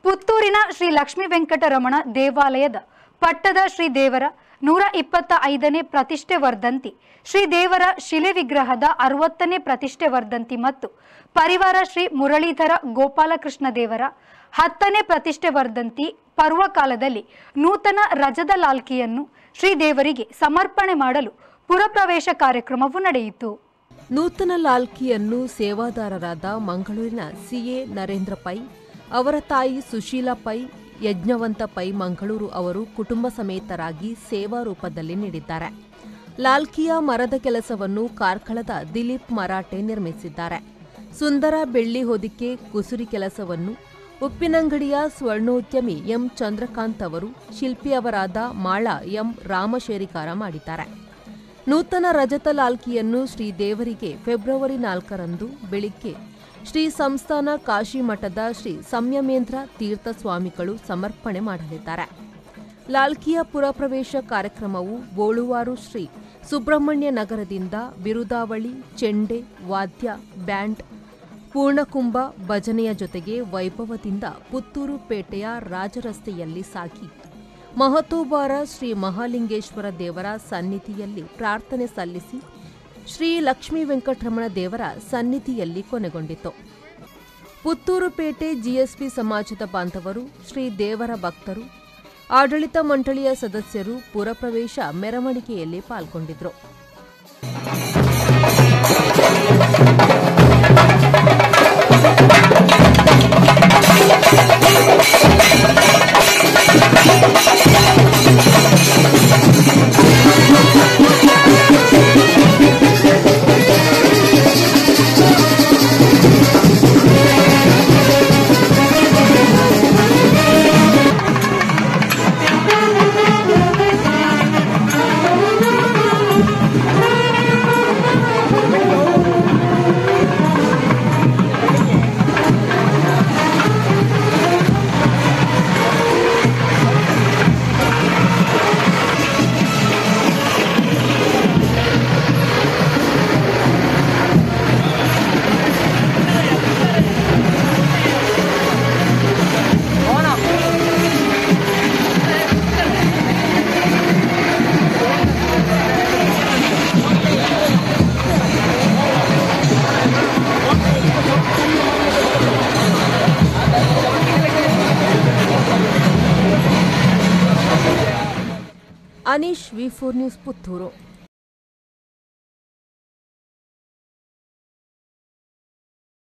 ಪುತ್ತೂರಿನ ಶ್ರೀ ಲಕ್ಷ್ಮೀ ವೆಂಕಟರಮಣ ದೇವಾಲಯದ ಪಟ್ಟದ ಶ್ರೀ ದೇವರ ನೂರ ಇಪ್ಪತ್ತ ಐದನೇ ಪ್ರತಿಷ್ಠೆ ವರ್ಧಂತಿ ಶ್ರೀ ದೇವರ ಶಿಲೆ ವಿಗ್ರಹದ ಅರವತ್ತನೇ ಪ್ರತಿಷ್ಠೆ ವರ್ಧಂತಿ ಮತ್ತು ಪರಿವಾರ ಶ್ರೀ ಮುರಳೀಧರ ಗೋಪಾಲಕೃಷ್ಣ ದೇವರ ಹತ್ತನೇ ಪ್ರತಿಷ್ಠೆ ವರ್ಧಂತಿ ಪರ್ವಕಾಲದಲ್ಲಿ ನೂತನ ರಜದ ಲಾಲ್ಕಿಯನ್ನು ಶ್ರೀ ದೇವರಿಗೆ ಸಮರ್ಪಣೆ ಮಾಡಲು ಪುರಪ್ರವೇಶ ಕಾರ್ಯಕ್ರಮವು ನಡೆಯಿತು ನೂತನ ಲಾಲ್ಕಿಯನ್ನು ಸೇವಾದಾರರಾದ ಮಂಗಳೂರಿನ ಸಿಎ ನರೇಂದ್ರ ಪೈ ಅವರ ತಾಯಿ ಸುಶೀಲಾ ಪೈ ಯಜ್ಞವಂತ ಪೈ ಮಂಗಳೂರು ಅವರು ಕುಟುಂಬ ಸಮೇತರಾಗಿ ಸೇವಾ ರೂಪದಲ್ಲಿ ನೀಡಿದ್ದಾರೆ ಲಾಲ್ಕಿಯ ಮರದ ಕೆಲಸವನ್ನು ಕಾರ್ಕಳದ ದಿಲೀಪ್ ಮರಾಠೆ ನಿರ್ಮಿಸಿದ್ದಾರೆ ಸುಂದರ ಬೆಳ್ಳಿ ಹೊದಿಕೆ ಕುಸುರಿ ಕೆಲಸವನ್ನು ಉಪ್ಪಿನಂಗಡಿಯ ಸ್ವರ್ಣೋದ್ಯಮಿ ಎಂ ಚಂದ್ರಕಾಂತ್ ಅವರು ಶಿಲ್ಪಿಯವರಾದ ಮಾಳ ಎಂ ರಾಮಶೇರಿಕಾರ ಮಾಡಿದ್ದಾರೆ ನೂತನ ರಜತ ಲಾಲ್ಕಿಯನ್ನು ಶ್ರೀ ದೇವರಿಗೆ ಫೆಬ್ರವರಿ ನಾಲ್ಕರಂದು ಬೆಳಿಗ್ಗೆ ಶ್ರೀ ಸಂಸ್ಥಾನ ಕಾಶಿ ಮಠದ ಶ್ರೀ ಸಂಯಮೇಂದ್ರ ತೀರ್ಥ ಸ್ವಾಮಿಗಳು ಸಮರ್ಪಣೆ ಮಾಡಲಿದ್ದಾರೆ ಲಾಲ್ಕಿಯ ಪುರಪ್ರವೇಶ ಕಾರ್ಯಕ್ರಮವು ಬೋಳುವಾರು ಶ್ರೀ ಸುಬ್ರಹ್ಮಣ್ಯ ನಗರದಿಂದ ಬಿರುದಾವಳಿ ಚೆಂಡೆ ವಾದ್ಯ ಬ್ಯಾಂಡ್ ಪೂರ್ಣಕುಂಭ ಭಜನೆಯ ಜೊತೆಗೆ ವೈಭವದಿಂದ ಪುತ್ತೂರು ಪೇಟೆಯ ರಾಜರಸ್ತೆಯಲ್ಲಿ ಸಾಗಿ ಮಹತೋಬಾರ ಶ್ರೀ ಮಹಾಲಿಂಗೇಶ್ವರ ದೇವರ ಸನ್ನಿಧಿಯಲ್ಲಿ ಪ್ರಾರ್ಥನೆ ಸಲ್ಲಿಸಿ ಶ್ರೀ ಲಕ್ಷ್ಮೀ ವೆಂಕಟರಮಣ ದೇವರ ಸನ್ನಿಧಿಯಲ್ಲಿ ಕೊನೆಗೊಂಡಿತು ಪುತ್ತೂರು ಪೇಟೆ ಜಿಎಸ್ಪಿ ಸಮಾಜದ ಬಾಂಧವರು ಶ್ರೀ ದೇವರ ಭಕ್ತರು ಆಡಳಿತ ಮಂಡಳಿಯ ಸದಸ್ಯರು ಪುರಪ್ರವೇಶ ಮೆರವಣಿಗೆಯಲ್ಲಿ ಪಾಲ್ಗೊಂಡಿದ್ರು Anish V four news Puttur